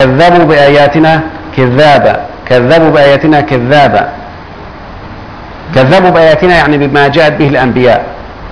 كذبوا بآياتنا كذابا كذبوا بآياتنا كذابا كذبوا بآياتنا يعني بما جاءت به الأنبياء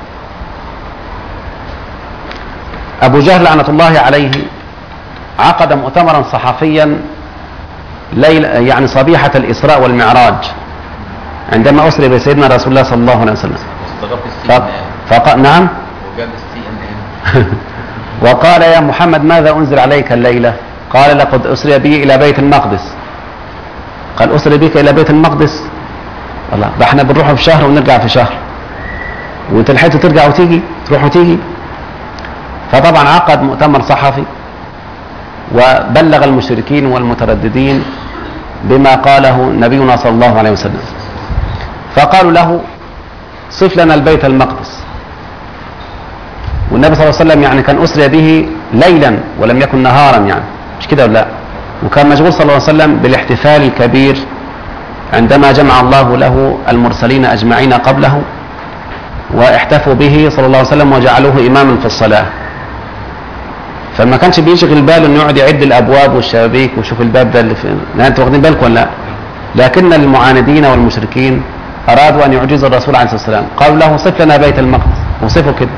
أبو جهل لعنة الله عليه عقد مؤتمرا صحفيا ليل يعني صبيحة الإسراء والمعراج عندما أسري بسيدنا رسول الله صلى الله عليه وسلم استغرب السي ف- ان فقال نعم وجاب السي ان ان وقال يا محمد ماذا أنزل عليك الليلة قال لقد أسري بي إلى بيت المقدس قال أسري بك إلى بيت المقدس الله ده احنا بنروح في شهر ونرجع في شهر وانت لحقت ترجع وتيجي تروح وتيجي فطبعا عقد مؤتمر صحفي وبلغ المشركين والمترددين بما قاله نبينا صلى الله عليه وسلم فقالوا له صف لنا البيت المقدس والنبي صلى الله عليه وسلم يعني كان أسري به ليلا ولم يكن نهارا يعني مش كده ولا لا وكان مشغول صلى الله عليه وسلم بالاحتفال الكبير عندما جمع الله له المرسلين أجمعين قبله واحتفوا به صلى الله عليه وسلم وجعلوه إماما في الصلاة فما كانش بيشغل باله انه يقعد يعد الابواب والشبابيك ويشوف الباب ده اللي في لا انتوا واخدين بالكم ولا لا لكن المعاندين والمشركين ارادوا ان يعجزوا الرسول عليه الصلاه والسلام قالوا له صف لنا بيت المقدس وصفه كده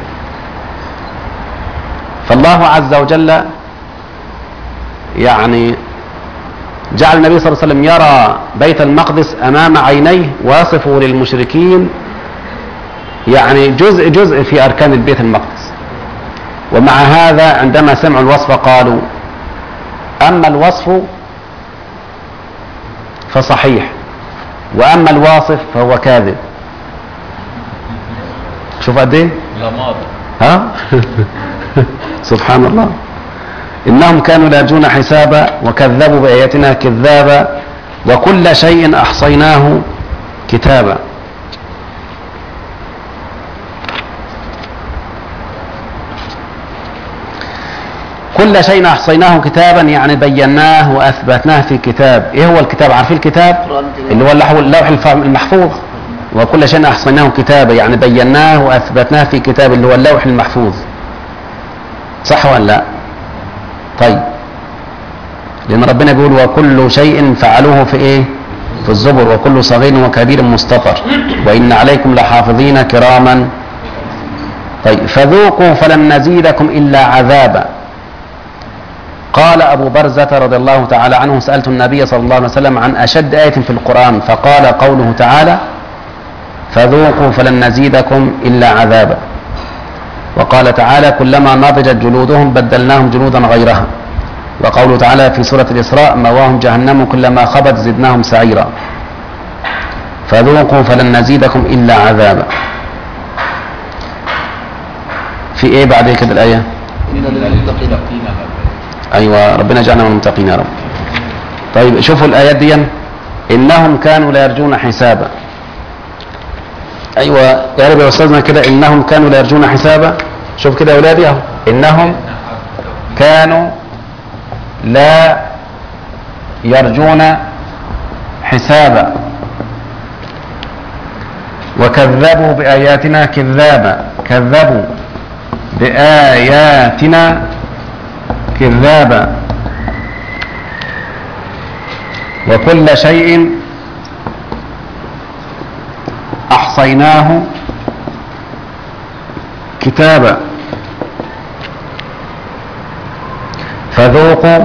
فالله عز وجل يعني جعل النبي صلى الله عليه وسلم يرى بيت المقدس امام عينيه واصفه للمشركين يعني جزء جزء في اركان البيت المقدس ومع هذا عندما سمعوا الوصف قالوا اما الوصف فصحيح واما الواصف فهو كاذب شوف قد ايه لا ماضي ها سبحان الله انهم كانوا لا يرجون حسابا وكذبوا باياتنا كذابا وكل شيء احصيناه كتابا كل شيء احصيناه كتابا يعني بيناه واثبتناه في كتاب ايه هو الكتاب عارفين الكتاب اللي هو اللوح اللوح الف- المحفوظ وكل شيء احصيناه كتابا يعني بيناه واثبتناه في كتاب اللي هو اللوح المحفوظ صح ولا لا طيب لان ربنا بيقول وكل شيء فعلوه في ايه في الزبر وكل صغير وكبير مستطر وان عليكم لحافظين كراما طيب فذوقوا فلن نزيدكم الا عذابا قال أبو برزة رضي الله تعالى عنه سألت النبي صلى الله عليه وسلم عن أشد آية في القرآن فقال قوله تعالى فذوقوا فلن نزيدكم إلا عذابا وقال تعالى كلما نضجت جلودهم بدلناهم جلودا غيرها وقوله تعالى في سورة الإسراء مواهم جهنم كلما خبت زدناهم سعيرا فذوقوا فلن نزيدكم إلا عذابا في ايه بعد كده الآية إن للمتقين ايوه ربنا يجعلنا من المتقين يا رب طيب شوفوا الايات دي انهم كانوا لا يرجون حسابا ايوه يا رب يا استاذنا كده انهم كانوا لا يرجون حسابا شوف كده يا اولادي اهو انهم كانوا لا يرجون حسابا وكذبوا باياتنا كذابا كذبوا باياتنا كذابا وكل شيء احصيناه كتابا فذوقوا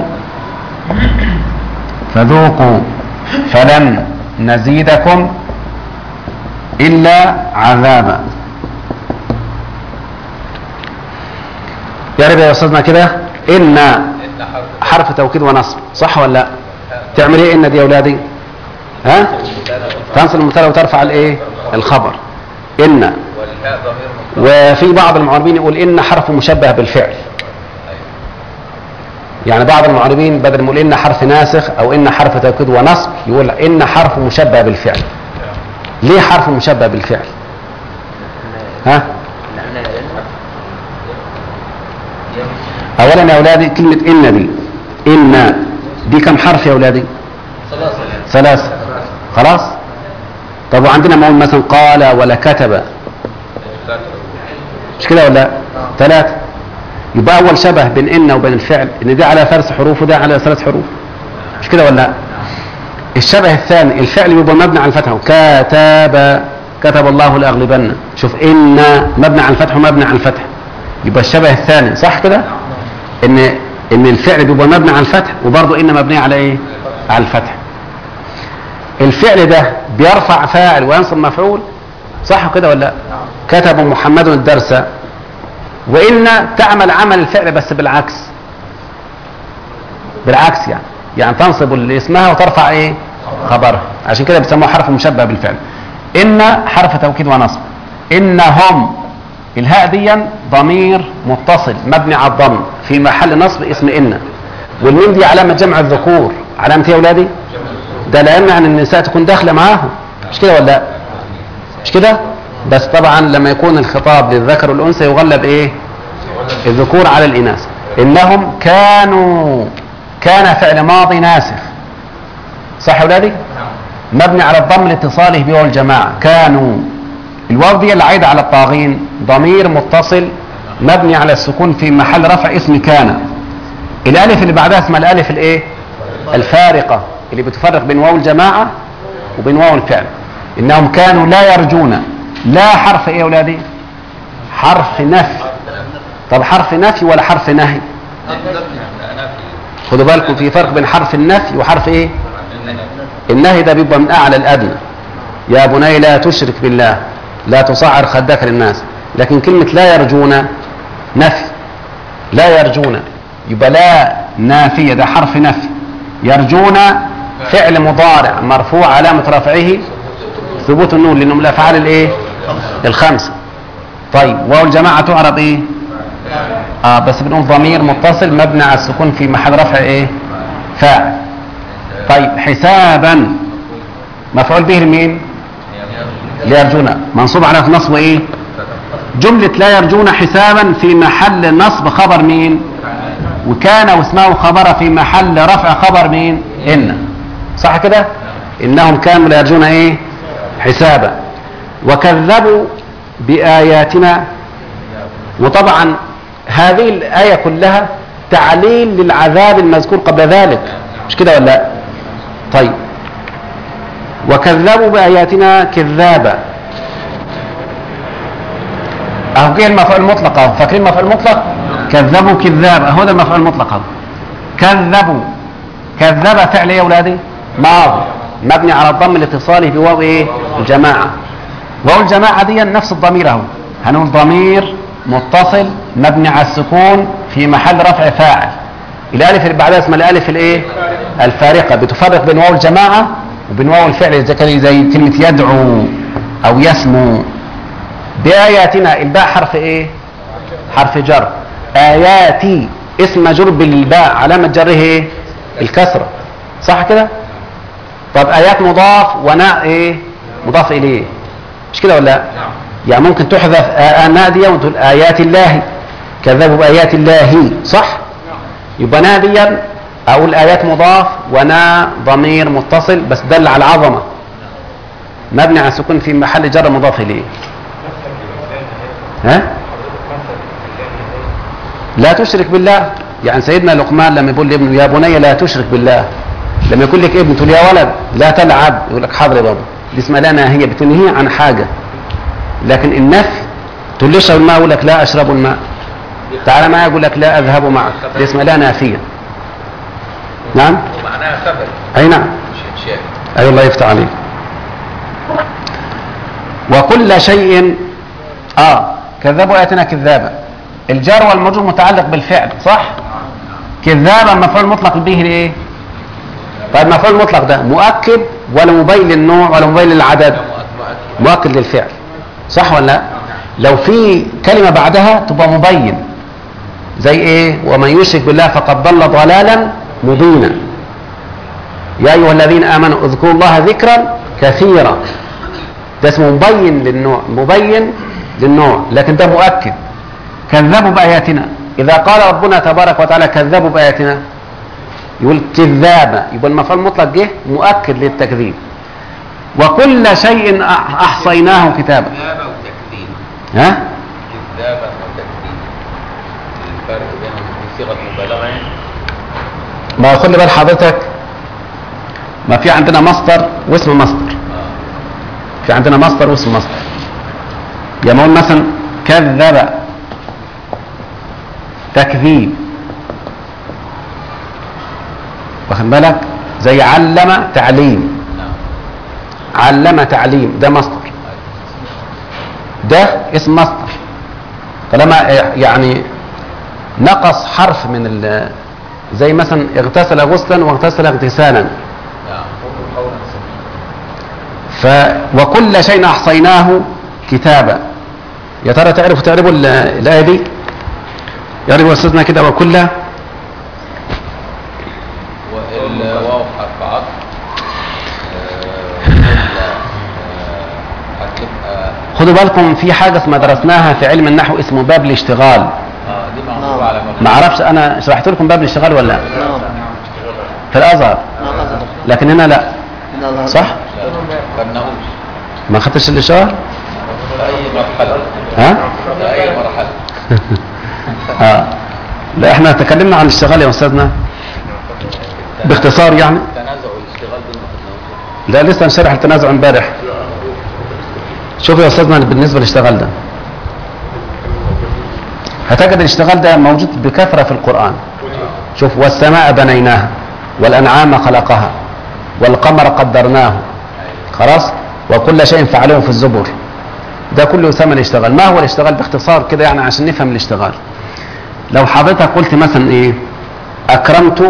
فذوقوا فلن نزيدكم الا عذابا يا رب يا استاذنا كده ان إن حرف حرف توكيد ونصب صح ولا لا تعمل ايه ان دي يا اولادي ها تنصب المبتدا وترفع الايه الخبر ان والهاء ضمير متصل وفي بعض المعربين يقول ان حرف مشبه بالفعل يعني بعض المعربين بدل ما يقول ان حرف ناسخ او ان حرف توكيد ونصب يقول ان حرف مشبه بالفعل ليه حرف مشبه بالفعل ها اولا يا اولادي كلمه ان دي ان دي كم حرف يا اولادي ثلاثة ثلاثة خلاص طب وعندنا ما نقول مثلا قال ولا كتب مش كده ولا لا؟ ثلاثة يبقى أول شبه بين إن وبين الفعل إن ده على ثلاث حروف وده على ثلاث حروف مش كده ولا لا الشبه الثاني الفعل بيبقى مبني على الفتح كتب كتب الله لاغلبن شوف ان مبني على الفتح ومبني على الفتح يبقى الشبه الثاني صح كده ان ان الفعل بيبقى مبني على الفتح وبرضه ان مبنيه على ايه على الفتح الفعل ده بيرفع فاعل وينصب مفعول صح كده ولا لا كتب محمد الدرس وان تعمل عمل الفعل بس بالعكس بالعكس يعني يعني تنصب اللي اسمها وترفع ايه خبرها عشان كده بيسموه حرف مشبه بالفعل ان حرف توكيد ونصب انهم الهاء دي ضمير متصل مبني على الضم في محل نصب اسم ان والميم دي علامه جمع الذكور علامه ايه يا اولادي ده لا يمنع ان النساء تكون داخله معاهم مش كده ولا لا مش كده بس طبعا لما يكون الخطاب للذكر والانثى يغلب ايه الذكور على الاناث انهم كانوا كان فعل ماضي ناسخ صح يا اولادي مبني على الضم لاتصاله بواو الجماعه كانوا الواو دي اللي عايده على الطاغين ضمير متصل مبني على السكون في محل رفع اسم كان الالف اللي بعدها اسمها الالف الايه الفارقه اللي بتفرق بين واو الجماعه وبين واو الفعل انهم كانوا لا يرجون لا حرف ايه يا اولادي حرف نفي طب حرف نفي ولا حرف نهي خدوا بالكم في فرق بين حرف النفي وحرف ايه النهي ده بيبقى من اعلى الادنى يا بني لا تشرك بالله لا تصعر خدك للناس لكن كلمة لا يرجون نفي لا يرجون يبقى لا نافية ده حرف نفي يرجون فعل مضارع مرفوع علامة رفعه ثبوت النون لأنه من الأفعال الإيه؟ الخمسة طيب واو الجماعة تعرب إيه؟ آه بس بنقول ضمير متصل مبني على السكون في محل رفع إيه؟ فاعل طيب حسابا مفعول به لمين؟ ليرجون منصوب على نصب ايه جملة لا يرجون حسابا في محل نصب خبر مين وكان واسمه خبر في محل رفع خبر مين إن صح كده إنهم كانوا لا يرجون إيه حسابا وكذبوا بآياتنا وطبعا هذه الآية كلها تعليل للعذاب المذكور قبل ذلك مش كده ولا لا طيب وكذبوا بآياتنا كذابا اهو جه المفعول المطلق اهو فاكرين المفعول المطلق كذبوا كذابا اهو ده المفعول المطلق اهو كذبوا كذب فعل ايه يا اولادي ماضي مبني على الضم لاتصاله بواو ايه الجماعه واو الجماعه دي نفس الضمير اهو هنقول ضمير متصل مبني على السكون في محل رفع فاعل الالف اللي بعدها اسمها الالف الايه الفارقه بتفرق بين واو الجماعه وبين واو الفعل زي زي كلمه يدعو او يسمو بآياتنا الباء حرف ايه حرف جر آياتي اسم مجرور بالباء علامة جره ايه الكسرة صح كده طب آيات مضاف وناء ايه مضاف إليه مش كده ولا لا يعني ممكن تحذف آه نادية وتقول آيات الله كذبوا بآيات الله صح يبقى ناديا أقول آيات مضاف ونا ضمير متصل بس دل على العظمة مبني على السكون في محل جر مضاف إليه ها لا تشرك بالله يعني سيدنا لقمان لما يقول لابنه يا بني لا تشرك بالله لما يقول لك ابن تقول يا ولد لا تلعب يقول لك حاضر يا بابا دي اسمها لا ناهيه بتنهي عن حاجه لكن النفي تقول لي اشرب الماء يقول لك لا اشرب الماء تعالى معي يقول لك لا اذهب معك دي اسمها لا نافيه نعم ومعناها خبر اي نعم مش انشاء اي الله يفتح عليك وكل شيء اه كذبوا آياتنا كذابا الجار والمجرور متعلق بالفعل صح كذابا مفعول مطلق به لايه طيب مفعول مطلق ده مؤكد ولا مبين للنوع ولا مبين للعدد مؤكد للفعل صح ولا لا لو في كلمة بعدها تبقى مبين زي ايه ومن يشرك بالله فقد ضل ضلالا مبينا يا ايها الذين امنوا اذكروا الله ذكرا كثيرا ده اسمه مبين للنوع مبين للنوع لكن ده مؤكد كذبوا بآياتنا إذا قال ربنا تبارك وتعالى كذبوا بآياتنا يقول كذابة يبقى المفعول المطلق جه مؤكد للتكذيب وكل شيء أح- أحصيناه كتابا كذابة وتكذيب ها كذابة وتكذيب الفرق بينهم في صيغة مبالغة يعني ما هو خلي بال حضرتك ما في عندنا مصدر واسم مصدر في عندنا مصدر واسم مصدر يعني نقول مثلا كذب تكذيب واخد بالك زي علم تعليم نعم علم تعليم ده مصدر ده اسم مصدر طالما يعني نقص حرف من ال زي مثلا اغتسل غسلا واغتسل اغتسالا نعم ف وكل شيء احصيناه كتابا يا ترى تعرفوا تعرفوا ال- الايه دي يعرفوا استاذنا كده وكل والواو حرف عطف آه، وكل، آه، هتبقى خدوا بالكم في حاجه اسمها درسناها في علم النحو اسمه باب الاشتغال اه دي معروفة على مفهوم ما اعرفش انا شرحت لكم باب الاشتغال ولا لا نعم في الازهر نعم أصدق. لكن هنا لا من الأزهر. صح لا، خدناهوش ما خدتش الاشاره في اي مرحلة ها في اي مرحلة اه لا احنا تكلمنا عن الاشتغال يا استاذنا باختصار يعني تنازع الاشتغال دي ما خدناهوش لا لسه نشرح التنازع امبارح شوف يا استاذنا بالنسبه للاشتغال ده هتجد الاشتغال ده موجود بكثره في القران شوف والسماء بنيناها والانعام خلقها والقمر قدرناه خلاص وكل شيء فعلوه في الزبر ده كله يسمى الاشتغال ما هو الاشتغال باختصار كده يعني عشان نفهم الاشتغال لو حضرتك قلت مثلا ايه اكرمت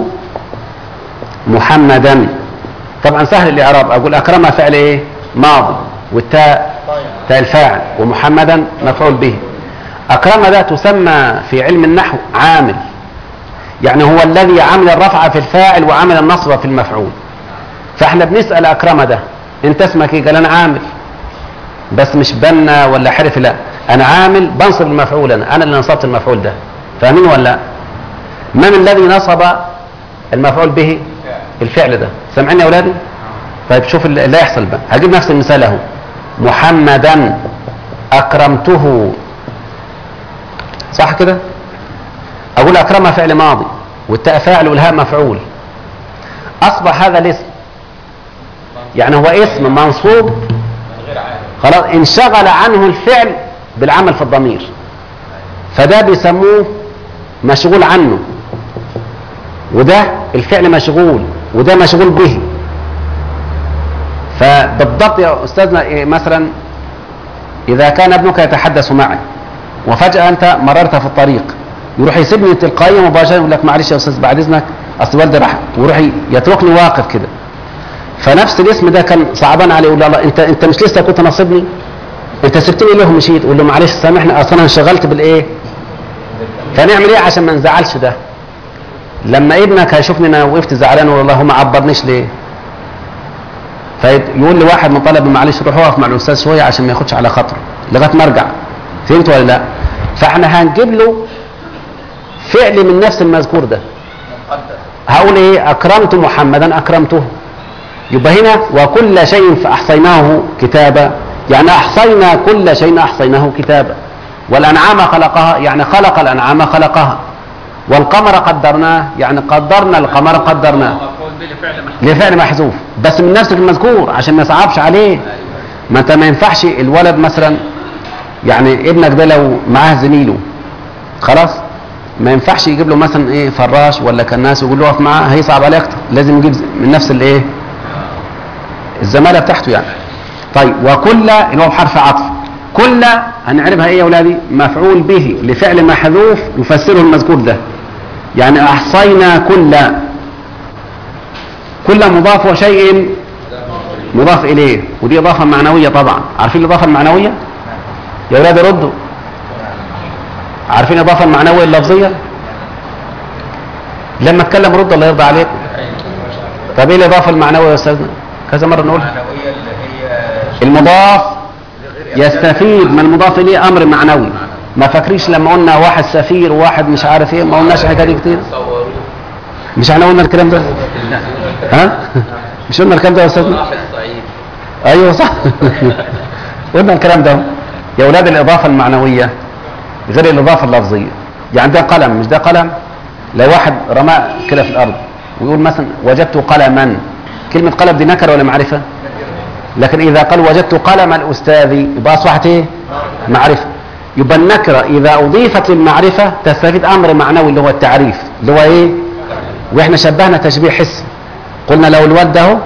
محمدا طبعا سهل الاعراب اقول اكرم فعل ايه ماضي والتاء تاء الفاعل ومحمدا مفعول به اكرم ده تسمى في علم النحو عامل يعني هو الذي عمل الرفع في الفاعل وعمل النصب في المفعول فاحنا بنسال اكرم ده انت اسمك ايه قال انا عامل بس مش بنا ولا حرف لا انا عامل بنصب المفعول انا انا اللي نصبت المفعول ده فاهمين ولا لا من الذي نصب المفعول به الفعل ده سامعين يا اولادي طيب شوف اللي اللي يحصل بقى هجيب نفس المثال اهو محمدا اكرمته صح كده اقول اكرم فعل ماضي والتاء فاعل والهاء مفعول اصبح هذا الاسم يعني هو اسم منصوب غير عادي خلاص انشغل عنه الفعل بالعمل في الضمير فده بيسموه مشغول عنه وده الفعل مشغول وده مشغول به فبالضبط يا استاذنا إيه مثلا اذا كان ابنك يتحدث معي وفجاه انت مررت في الطريق يروح يسيبني تلقائيا مباشره يقول لك معلش يا استاذ بعد اذنك اصل والدي راح ويروح يتركني واقف كده فنفس الاسم ده كان صعبان عليه يقول له الله انت انت مش لسه كنت ناصبني انت سبتني ليه ومشيت يقول له معلش سامحني اصل انا انشغلت بالايه فنعمل ايه عشان ما نزعلش ده لما ابنك هيشوفني انا وقفت زعلان والله هو ما عبرنيش ليه فيقول لي واحد من طلبه معلش روح اقف مع الاستاذ شويه عشان ما ياخدش على خاطره لغايه ما ارجع فهمت ولا لا فاحنا هنجيب له فعل من نفس المذكور ده مقدر هقول ايه اكرمت محمدا اكرمته يبقى هنا وكل شيء فاحصيناه كتابا يعني احصينا كل شيء احصيناه كتابا والانعام خلقها يعني خلق الانعام خلقها والقمر قدرناه يعني قدرنا القمر قدرناه مفعول به لفعل محمود لفعل محذوف بس من نفس المذكور عشان ما يصعبش عليه ما انت ما ينفعش الولد مثلا يعني ابنك ده لو معاه زميله خلاص ما ينفعش يجيب له مثلا ايه فراش ولا كناس ويقول له اقف معاه هيصعب عليه اكتر لازم يجيب من نفس الايه الزماله بتاعته يعني طيب وكل اللي هو بحرف عطف كل هنعرفها ايه يا اولادي مفعول به لفعل محذوف يفسره المذكور ده يعني احصينا كل كل مضاف وشيء مضاف اليه ودي اضافه معنويه طبعا عارفين الاضافه المعنويه يا اولاد ردوا عارفين الاضافه المعنويه اللفظيه لما اتكلم رد الله يرضى عليكم طب ايه الاضافه المعنويه يا استاذنا كذا مره نقولها المعنوية اللي هي المضاف غير يستفيد من المضاف اليه امر معنوي ما فاكريش لما قلنا واحد سفير وواحد مش عارف ايه ما قلناش الحكايه دي كتير صوروه مش احنا قلنا الكلام ده ها مش قلنا الكلام ده يا استاذنا راح الصعيد ايوه صح قلنا الكلام ده يا اولاد الاضافه المعنويه غير الاضافه اللفظيه يعني ده قلم مش ده قلم لو واحد رماه كده في الارض ويقول مثلا وجدت قلما كلمة قلم دي نكرة ولا معرفة لكن إذا قال وجدت قلم الأستاذ يبقى أصبحت إيه معرفة يبقى النكرة إذا أضيفت للمعرفة تستفيد أمر معنوي اللي هو التعريف اللي هو إيه وإحنا شبهنا تشبيه حسي قلنا لو الواد ده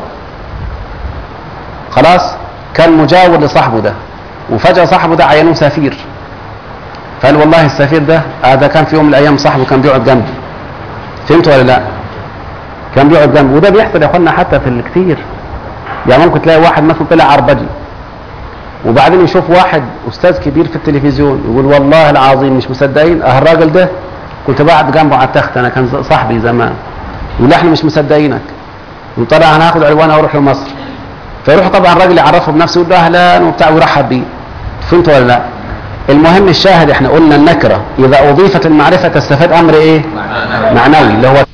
خلاص كان مجاور لصاحبه ده وفجأة صاحبه ده عينوه سفير فقال والله السفير ده هذا كان في يوم من الأيام صاحبه كان بيقعد جنبه فهمتوا ولا لا كان بيقعد جنبه وده بيحصل يا اخوانا حتى في الكتير يعني ممكن تلاقي واحد مثلا طلع عربجي وبعدين يشوف واحد استاذ كبير في التلفزيون يقول والله العظيم مش مصدقين اه الراجل ده كنت بقعد جنبه على التخت انا كان صاحبي زمان يقول احنا مش مصدقينك وطبعا انا هاخد عنوان واروح لمصر فيروح طبعا الراجل يعرفه بنفسه يقول له اهلا وبتاع ويرحب بيه فهمت ولا لا المهم الشاهد احنا قلنا النكره اذا اضيفت المعرفه تستفاد امر ايه معنوي اللي هو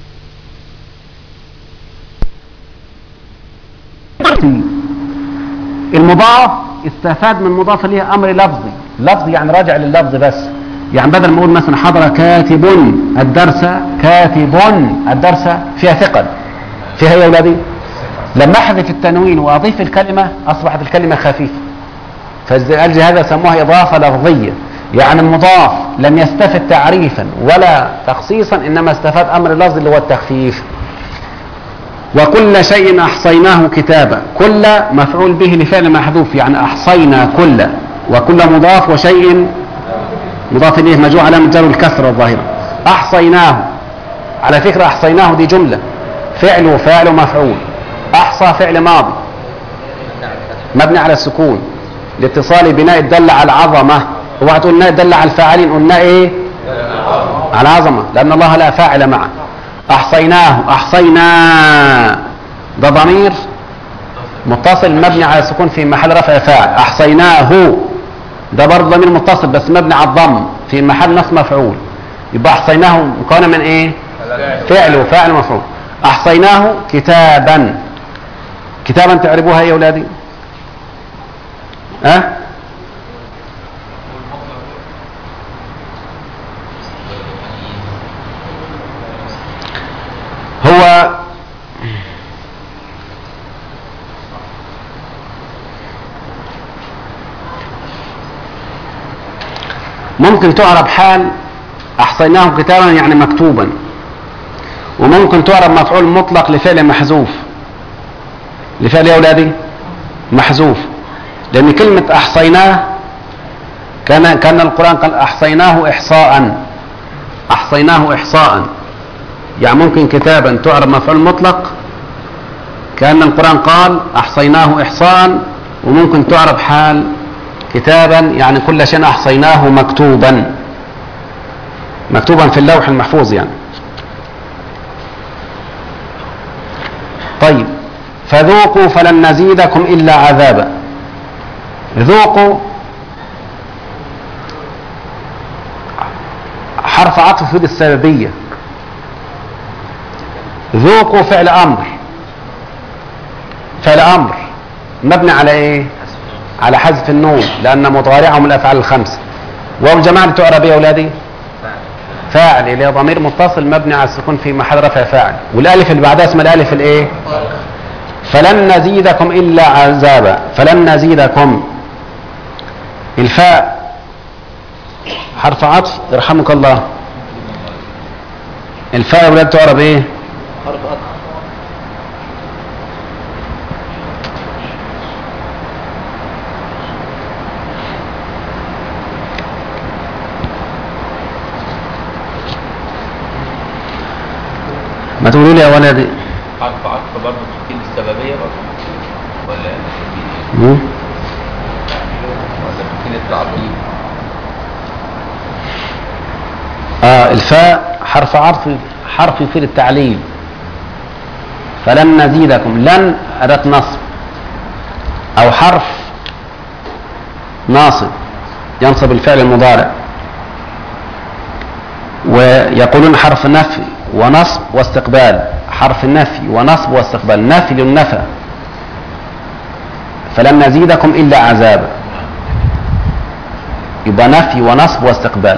المضاف استفاد من مضاف اليه امر لفظي لفظي يعني راجع لللفظ بس يعني بدل ما اقول مثلا حضر كاتب الدرس كاتب الدرس فيها ثقل فيها يا اولادي لما احذف التنوين واضيف الكلمه اصبحت الكلمه خفيفه فلأجل هذا سموها اضافه لفظيه يعني المضاف لم يستفد تعريفا ولا تخصيصا انما استفاد امر اللفظ اللي هو التخفيف وكل شيء احصيناه كتابا كل مفعول به لفعل محذوف يعني احصينا كل وكل مضاف وشيء مضاف اليه مجموع علامه جر الكسر الظاهره احصيناه على فكره احصيناه دي جمله فعل وفاعل ومفعول احصى فعل ماضي مبني على السكون لاتصال بناء الدل على العظمه اوعى تقول انها دل على الفاعلين قلنا ايه على العظمه لان الله لا فاعل معه احصيناه احصينا ده ضمير متصل مبني على السكون في محل رفع فاعل احصيناه ده برضه ضمير متصل بس مبني على الضم في محل نصب مفعول يبقى احصيناه مكونه من ايه فعل وفاعل ومفعول احصيناه كتابا كتابا تعربوها ايه يا اولادي ها أه؟ هو ممكن تعرب حال احصيناه كتابا يعني مكتوبا وممكن تعرب مفعول مطلق لفعل محذوف لفعل يا اولادي محذوف لان كلمه احصيناه كان كان القران قال احصيناه احصاء احصيناه احصاء يعني ممكن كتابا تعرب مفعول مطلق كان القران قال احصيناه احصاء وممكن تعرب حال كتابا يعني كل شيء احصيناه مكتوبا مكتوبا في اللوح المحفوظ يعني طيب فذوقوا فلن نزيدكم الا عذابا ذوقوا حرف عطف في السببيه ذوقوا فعل امر فعل امر مبني على ايه على حذف النون لان مضارعه من الافعال الخمسه واو الجماعه تعرب ايه يا اولادي فاعل اللي هي ضمير متصل مبني على السكون في محل رفع فاعل والالف اللي بعدها اسمها الالف الايه فلن نزيدكم الا عذابا فلن نزيدكم الفاء حرف عطف يرحمك الله الفاء يا اولاد تعرب ايه حرف عطف ما تقولوا لي يا ولدي حرف عطف برضه تفيد السببية برضه ولا مم؟ ولا تفيد التعطيل آه الفاء حرف عطف حرف يفيد التعليل فلن نزيدكم لن أداة نصب أو حرف ناصب ينصب الفعل المضارع ويقولون حرف نفي ونصب واستقبال حرف النفي ونصب واستقبال نفي للنفى فلن نزيدكم إلا عذابا يبقى نفي ونصب واستقبال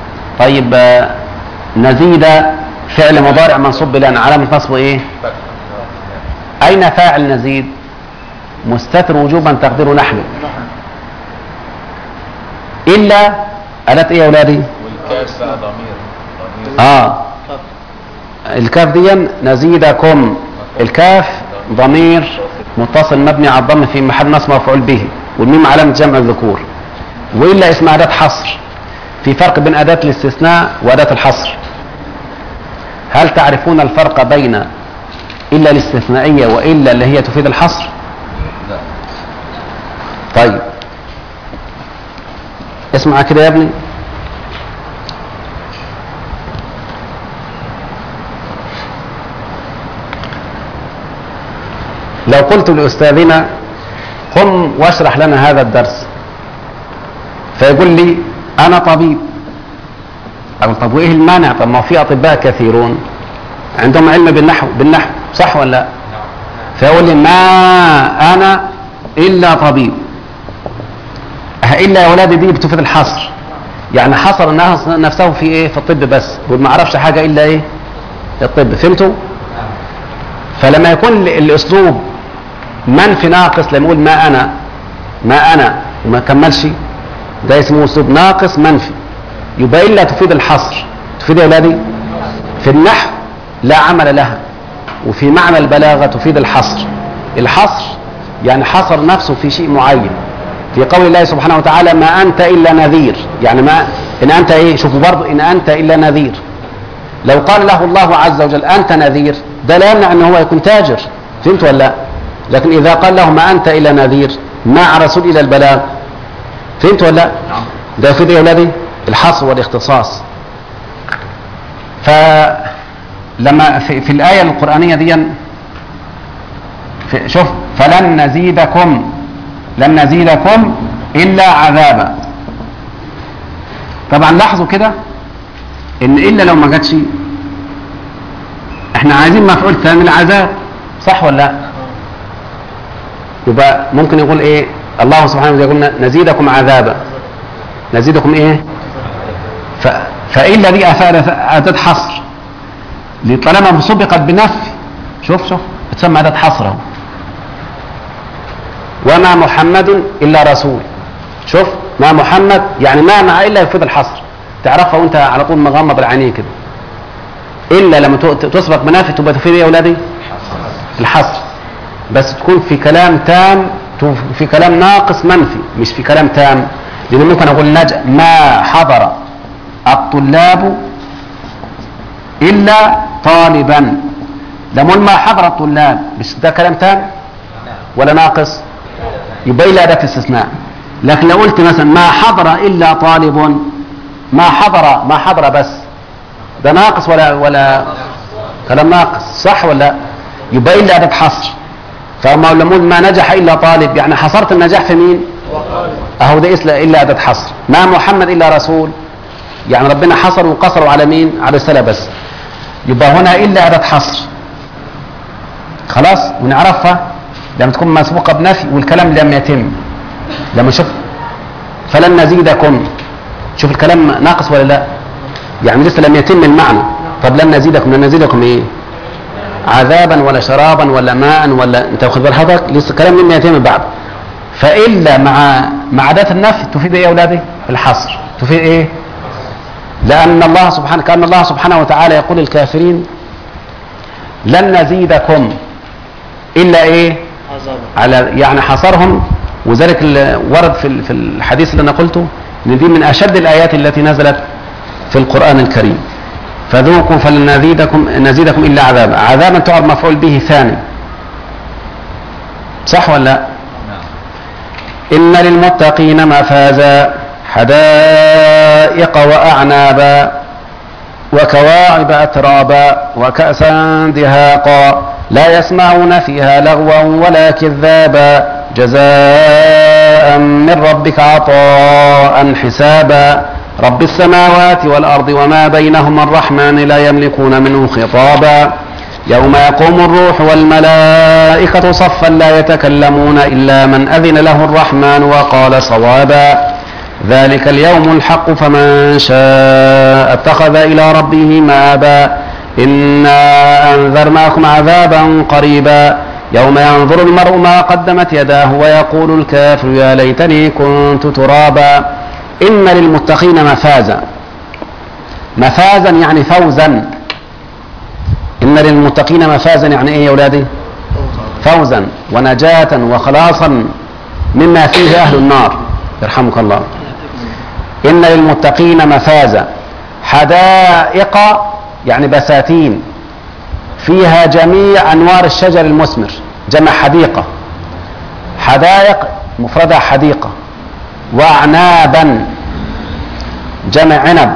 طيب آه، نزيد فعل مضارع منصوب بلان علامة نصبه ايه أين فاعل نزيد مستتر وجوبا تقديره نحن إلا ألت إيه يا أولادي والكاف بقى ضمير ضمير آه الكاف دي نزيدكم الكاف ضمير متصل مبني على الضم في محل نصب مفعول به والميم علامة جمع الذكور وإلا اسم أداة حصر في فرق بين أداة الاستثناء وأداة الحصر هل تعرفون الفرق بين إلا الاستثنائية وإلا اللي هي تفيد الحصر لا طيب اسمع كده يا ابني لو قلت لأستاذنا قم واشرح لنا هذا الدرس فيقول لي أنا طبيب أقول طب وإيه المانع طب ما في أطباء كثيرون عندهم علم بالنحو بالنحو صح ولا لا فيقول لي ما أنا إلا طبيب أه إلا يا ولادي دي بتفيد الحصر يعني حصر الناس نفسه في إيه في الطب بس وما عرفش حاجة إلا إيه الطب فهمتوا فلما يكون ال- الأسلوب منفي ناقص لما يقول ما أنا ما أنا وما كملش ده اسمه أسلوب ناقص منفي يبقى إلا تفيد الحصر تفيد يا أولادي في النحو لا عمل لها وفي معنى البلاغة تفيد الحصر الحصر يعني حصر نفسه في شيء معين في قول الله سبحانه وتعالى ما أنت إلا نذير يعني ما إن أنت إيه شوفوا برضه إن أنت إلا نذير لو قال له الله عز وجل أنت نذير ده لا يمنع أن هو يكون تاجر فهمت ولا لا لكن إذا قال له ما أنت إلا نذير ما رسول إلى البلاغ فهمت ولا لا ده يفيد يا أولادي الحصر والاختصاص فلما في, في الآية القرآنية دي في شوف فلن نزيدكم لن نزيدكم إلا عذابا طبعا لاحظوا كده ان الا لو ما جاتش احنا عايزين مفعول ثاني العذاب صح ولا لا يبقى ممكن يقول ايه الله سبحانه وتعالى يقول نزيدكم عذابا نزيدكم ايه ف... فإلا دي أفاد أداة حصر طالما سبقت بنفي شوف شوف بتسمى أداة حصر اهو. وما محمد إلا رسول شوف ما محمد يعني ما مع إلا يفيد الحصر تعرفها وانت على طول مغمض العينين كده إلا لما ت- تسبق بنفي تبقى تفيد إيه يا أولادي الحصر بس تكون في كلام تام تف- في كلام ناقص منفي مش في كلام تام لأن ممكن أقول نج ما حضر الطلاب إلا طالبا لما أقول ما حضر الطلاب مش ده كلام تام ولا ناقص يبقى إلا أداة استثناء لكن لو قلت مثلا ما حضر إلا طالب ما حضر ما حضر بس ده ناقص ولا ولا كلام ناقص صح ولا لا؟ يبقى إلا أداة حصر فما لما أقول ما نجح إلا طالب يعني حصرت النجاح في مين أهو ده إسلا- إلا أداة حصر ما محمد إلا رسول يعني ربنا حصر وقصروا على مين على الرسالة بس يبقى هنا إلا أداة حصر خلاص ونعرفها لما تكون مسبوقة بنفي والكلام لم يتم لما نشوف فلن نزيدكم شوف الكلام ناقص ولا لا يعني لسه لم يتم المعنى طب لن نزيدكم لن نزيدكم ايه عذابا ولا شرابا ولا ماء ولا انت واخد بال حضرتك لسه الكلام لم يتم بعد فالا مع مع اداه النفي تفيد ايه يا اولادي الحصر تفيد ايه لان الله سبحانه كان الله سبحانه وتعالى يقول للكافرين لن نزيدكم الا ايه على يعني حصرهم وذلك ال- ورد في ال- في الحديث اللي انا قلته ان دي من اشد الايات التي نزلت في القران الكريم فذوقوا فلن نزيدكم نزيدكم الا عذابا عذابا تعرب مفعول به ثاني صح ولا لا ان للمتقين مفازا حدائق واعنابا وكواعب أترابا وكأسا دهاقا لا يسمعون فيها لغوا ولا كذابا جزاء من ربك عطاء حسابا رب السماوات والأرض وما بينهما الرحمن لا يملكون منه خطابا يوم يقوم الروح والملائكة صفا لا يتكلمون إلا من أذن له الرحمن وقال صوابا ذلك اليوم الحق فمن شاء اتخذ إلى ربه مآبا إنا أنذرناكم عذابا قريبا يوم ينظر المرء ما قدمت يداه ويقول الكافر يا ليتني كنت ترابا إن للمتقين مفازا مفازا يعني فوزا إن للمتقين مفازا يعني إيه يا أولادي فوزا ونجاة وخلاصا مما فيه أهل النار يرحمك الله إن للمتقين مفازا حدائق يعني بساتين فيها جميع أنوار الشجر المثمر جمع حديقة حدائق مفردها حديقة وأعنابا جمع عنب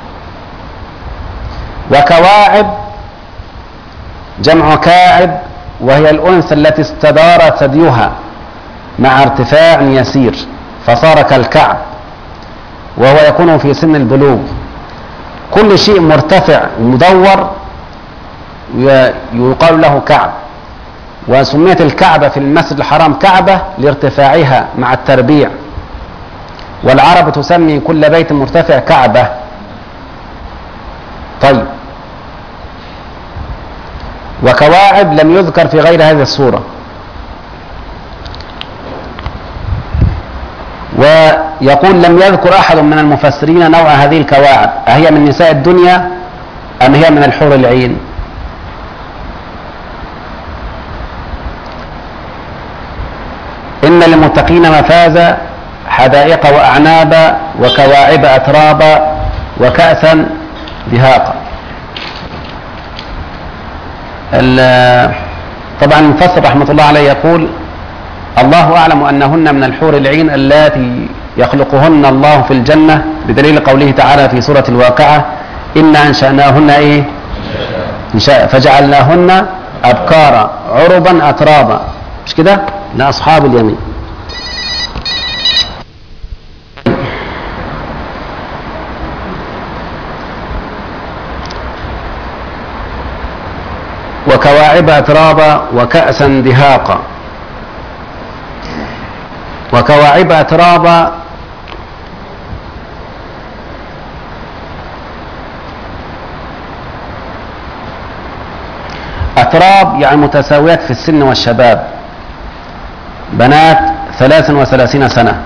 وكواعب جمع كاعب وهي الأنثى التي استدار ثديها مع ارتفاع يسير فصار كالكعب وهو يكون في سن البلوغ كل شيء مرتفع مدور يقال له كعب وسميت الكعبة في المسجد الحرام كعبة لارتفاعها مع التربيع والعرب تسمي كل بيت مرتفع كعبة طيب وكواعب لم يذكر في غير هذه الصورة ويقول لم يذكر أحد من المفسرين نوع هذه الكواعب أهي من نساء الدنيا أم هي من الحور العين إن للمتقين مفازا حدائق وأعنابا وكواعب أترابا وكأسا دهاقا طبعا المفسر رحمة الله عليه يقول الله أعلم أنهن من الحور العين اللاتي يخلقهن الله في الجنة بدليل قوله تعالى في سورة الواقعة إنا أنشأناهن إيه إنشاء فجعلناهن أبكارا عربا أترابا مش كده لأصحاب اليمين وكواعب أترابا وكأسا دهاقا وكواعب أترابا أتراب يعني متساويات في السن والشباب بنات ثلاث وثلاثين سنة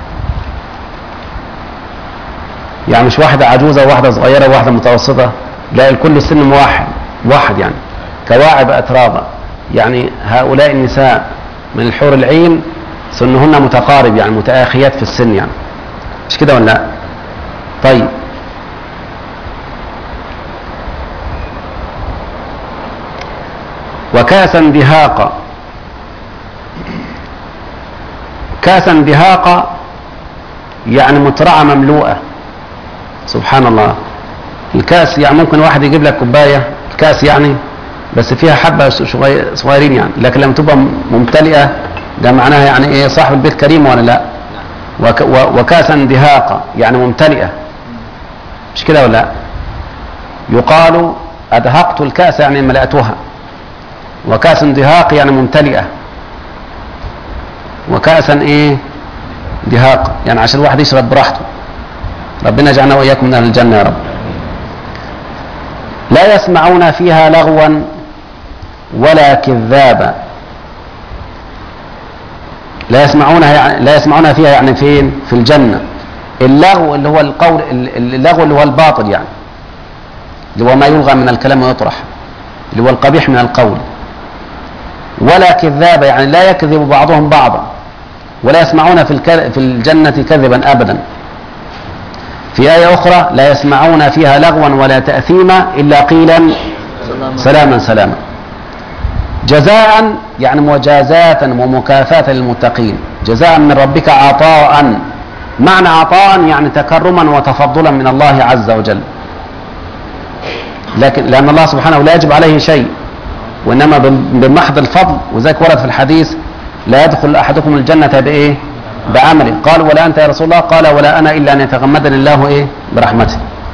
يعني مش واحدة عجوزة وواحدة صغيرة وواحدة متوسطة لا الكل سن واحد واحد يعني كواعب أترابا يعني هؤلاء النساء من الحور العين سنهن متقارب يعني متآخيات في السن يعني مش كده ولا لا طيب وكاسا دهاقا كاسا دهاقا يعني مترعة مملوءة سبحان الله الكاس يعني ممكن واحد يجيب لك كوباية الكاس يعني بس فيها حبة صغيرين يعني لكن لما تبقى ممتلئة ده معناها يعني ايه صاحب البيت كريم ولا لا وك وكاسا دهاقا يعني ممتلئة مش كده ولا لا يقال أدهقت الكأس يعني ملأتها وكأس دهاق يعني ممتلئة وكأسا ايه دهاق يعني عشان الواحد يشرب براحته ربنا يجعلنا وإياكم من أهل الجنة يا رب لا يسمعون فيها لغوا ولا كذابا لا يسمعونها يعني لا يسمعونها فيها يعني فين في الجنة اللغو اللي هو القول اللغو اللي هو الباطل يعني اللي هو ما يلغى من الكلام ويطرح اللي هو القبيح من القول ولا كذابة يعني لا يكذب بعضهم بعضا ولا يسمعون في في الجنة كذبا أبدا في آية أخرى لا يسمعون فيها لغوا ولا تأثيما إلا قيلا سلاما سلاما جزاء يعني مجازاة ومكافاة للمتقين جزاء من ربك عطاء معنى عطاء يعني تكرما وتفضلا من الله عز وجل لكن لأن الله سبحانه لا يجب عليه شيء وإنما بمحض الفضل وذلك ورد في الحديث لا يدخل أحدكم الجنة بإيه بعمله قال ولا أنت يا رسول الله قال ولا أنا إلا أن يتغمدني الله إيه برحمته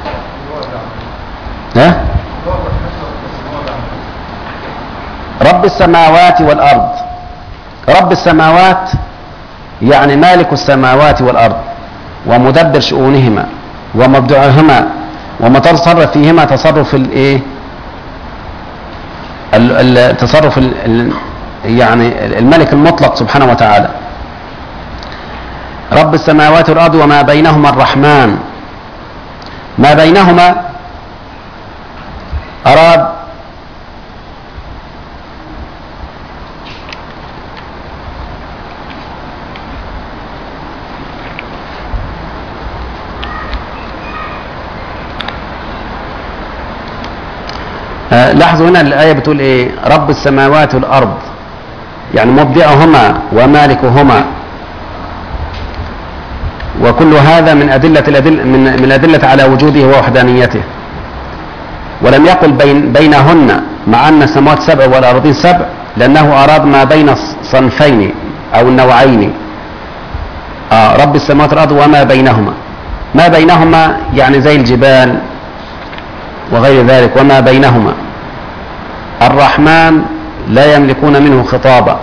ها رب السماوات والأرض رب السماوات يعني مالك السماوات والأرض ومدبر شؤونهما ومبدعهما ومتصرف فيهما تصرف الايه التصرف يعني الملك المطلق سبحانه وتعالى رب السماوات والأرض وما بينهما الرحمن ما بينهما أراد آه، لاحظوا هنا الآية بتقول إيه رب السماوات والأرض يعني مبدئهما ومالكهما وكل هذا من أدلة الأدل من من الأدلة على وجوده ووحدانيته ولم يقل بين بينهن مع أن السماوات سبع والأرضين سبع لأنه أراد ما بين الصنفين أو النوعين آه رب السماوات والأرض وما بينهما ما بينهما يعني زي الجبال وغير ذلك وما بينهما الرحمن لا يملكون منه خطابا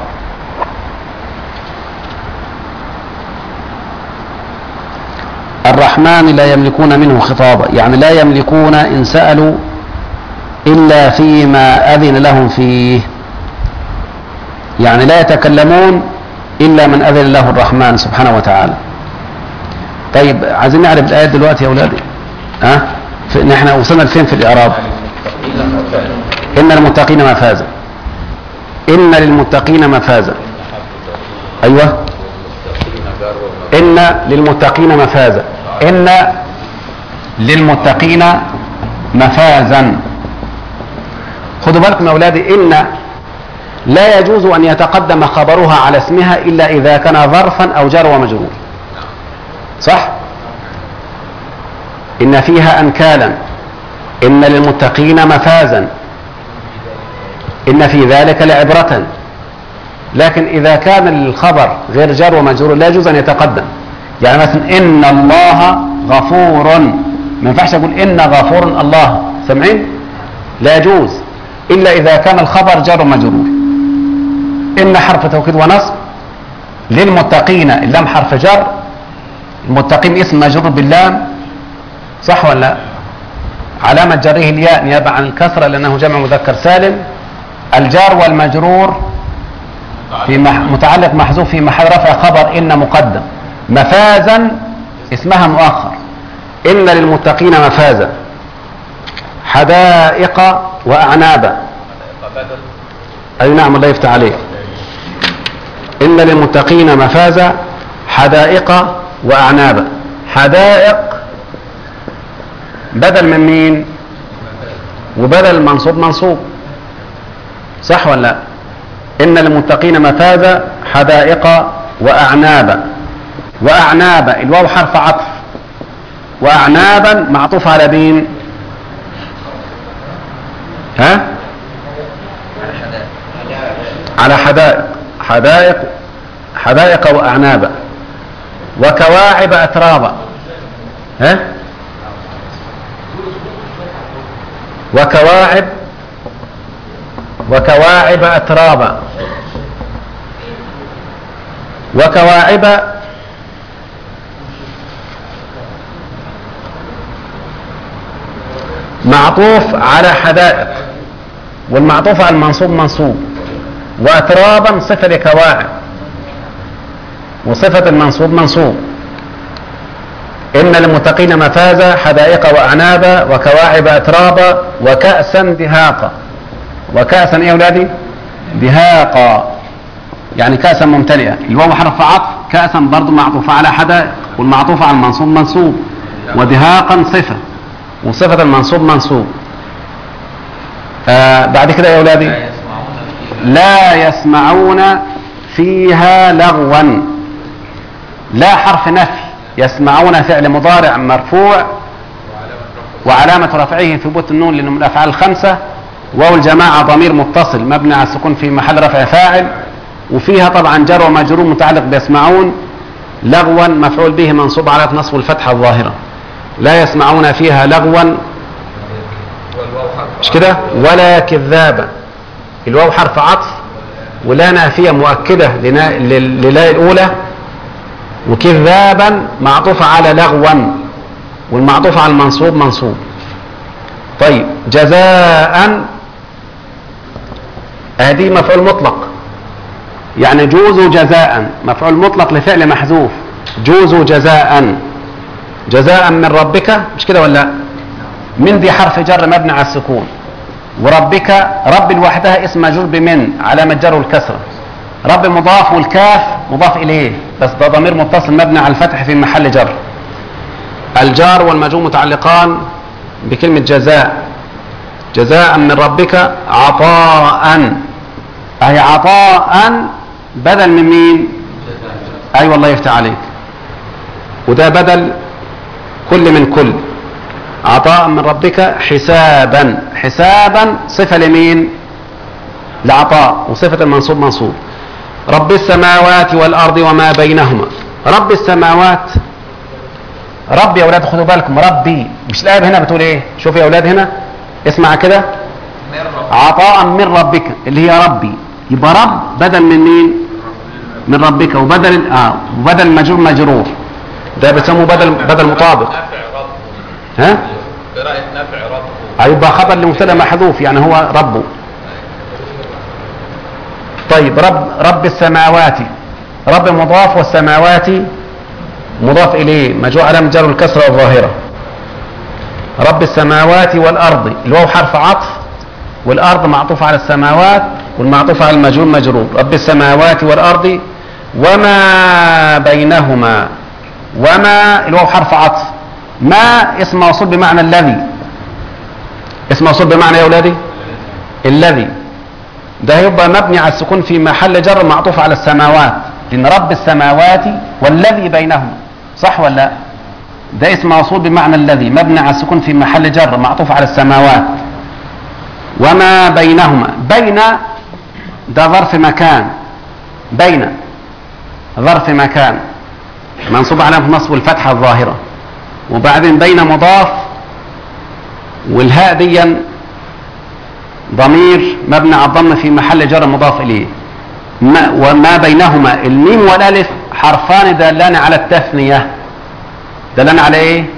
الرحمن لا يملكون منه خطابا يعني لا يملكون إن سألوا إلا فيما أذن لهم فيه يعني لا يتكلمون إلا من أذن له الرحمن سبحانه وتعالى طيب عايزين نعرف الآيات دلوقتي يا أولادي ها أه؟ نحن وصلنا لفين في الإعراب إن المتقين مفازا إن للمتقين مفازا أيوه إن للمتقين مفازا إن للمتقين مفازا خدوا بالكم يا أولادي إن لا يجوز أن يتقدم خبرها على اسمها إلا إذا كان ظرفا أو جار ومجرور صح إن فيها أنكالا إن للمتقين مفازا إن في ذلك لعبرة لكن إذا كان الخبر غير جار ومجرور لا يجوز أن يتقدم يعني مثلا إن الله غفور ما ينفعش أقول إن غفور الله سمعين لا يجوز إلا إذا كان الخبر جار ومجرور إن حرف توكيد ونصب للمتقين اللام حرف جر المتقين اسم مجرور باللام صح ولا لا علامة جره الياء نيابة عن الكسرة لأنه جمع مذكر سالم الجار والمجرور في مح... متعلق محذوف في محل رفع خبر إن مقدم مفازا اسمها مؤخر إن للمتقين مفازا حدائق وأعنابا أي نعم الله يفتح عليك إن للمتقين مفازا حدائق وأعنابا حدائق بدل من مين وبدل منصوب منصوب صح ولا لا إن للمتقين مفازا حدائق وأعنابا وأعنابا الواو حرف عطف وأعنابا معطوف على مين ها على حدائق حدائق حدائق وأعنابا وكواعب أترابا ها وكواعب وكواعب أترابا وكواعب معطوف على حدائق والمعطوف على المنصوب منصوب وأترابا صفة لكواعب وصفة المنصوب منصوب إن للمتقين مفازا حدائق وأعنابا وكواعب أترابا وكأسا دهاقا وكأسا إيه يا أولادي دهاقا يعني كأسا ممتلئة الواو حرف عطف كأسا برضو معطوفة على حدائق والمعطوف على المنصوب منصوب ودهاقا صفة وصفة المنصوب منصوب آه بعد كده يا أولادي لا يسمعون فيها لغوا لا حرف نفي يسمعون فعل مضارع مرفوع وعلامة رفعه ثبوت النون لأنه من الأفعال الخمسة واو الجماعة ضمير متصل مبني على السكون في محل رفع فاعل وفيها طبعا جر ومجرور متعلق بيسمعون لغوا مفعول به منصوب على نصب الفتحة الظاهرة لا يسمعون فيها لغوا مش كده ولا كذابا الواو حرف عطف ولا نافية مؤكدة للا الأولى وكذابا معطوفة على لغوا والمعطوف على المنصوب منصوب طيب جزاء هذه مفعول مطلق يعني جوزوا جزاء مفعول مطلق لفعل محذوف جوزوا جزاء جزاء من ربك مش كده ولا لا؟ من دي حرف جر مبني على السكون وربك رب لوحدها اسم مجرور بمن علامة جر الكسرة رب مضاف والكاف مضاف إليه بس ده ضمير متصل مبني على الفتح في محل جر الجار والمجرور متعلقان بكلمة جزاء جزاء من ربك عطاء أي عطاء بدل من مين أي أيوة الله يفتح عليك وده بدل كل من كل عطاء من ربك حسابا حسابا صفة لمين لعطاء وصفة المنصوب منصوب رب السماوات والأرض وما بينهما رب السماوات ربي يا أولاد خدوا بالكم ربي مش الآية هنا بتقول إيه شوف يا أولاد هنا اسمع كده من رب عطاء من ربك اللي هي ربي يبقى رب بدل من مين من ربك وبدل اه وبدل مجرور مجرور ده بيسموه بدل بدل مطابق نافع رب ها قراءة نافع رب هيبقى خبر لمبتدا محذوف يعني هو ربه طيب رب رب السماوات رب مضاف والسماوات مضاف اليه مجموع علامه جر الكسره الظاهره رب السماوات والارض الواو حرف عطف والارض معطوف على السماوات والمعطوف على المجرور مجرور رب السماوات والارض وما بينهما وما الواو حرف عطف ما اسم موصول بمعنى الذي اسم موصول بمعنى يا اولادي الذي ده هيبقى مبني على السكون في محل جر معطوف على السماوات لان رب السماوات والذي بينهما صح ولا لا ده اسم موصول بمعنى الذي مبني على السكون في محل جر معطوف على السماوات وما بينهما بين ده ظرف مكان بين ظرف مكان منصوب على نصب الفتحة الظاهرة وبعدين بين مضاف والهاء ديا ضمير مبني على الضم في محل جر مضاف اليه ما وما بينهما الميم والالف حرفان دالان على التثنيه دالان على ايه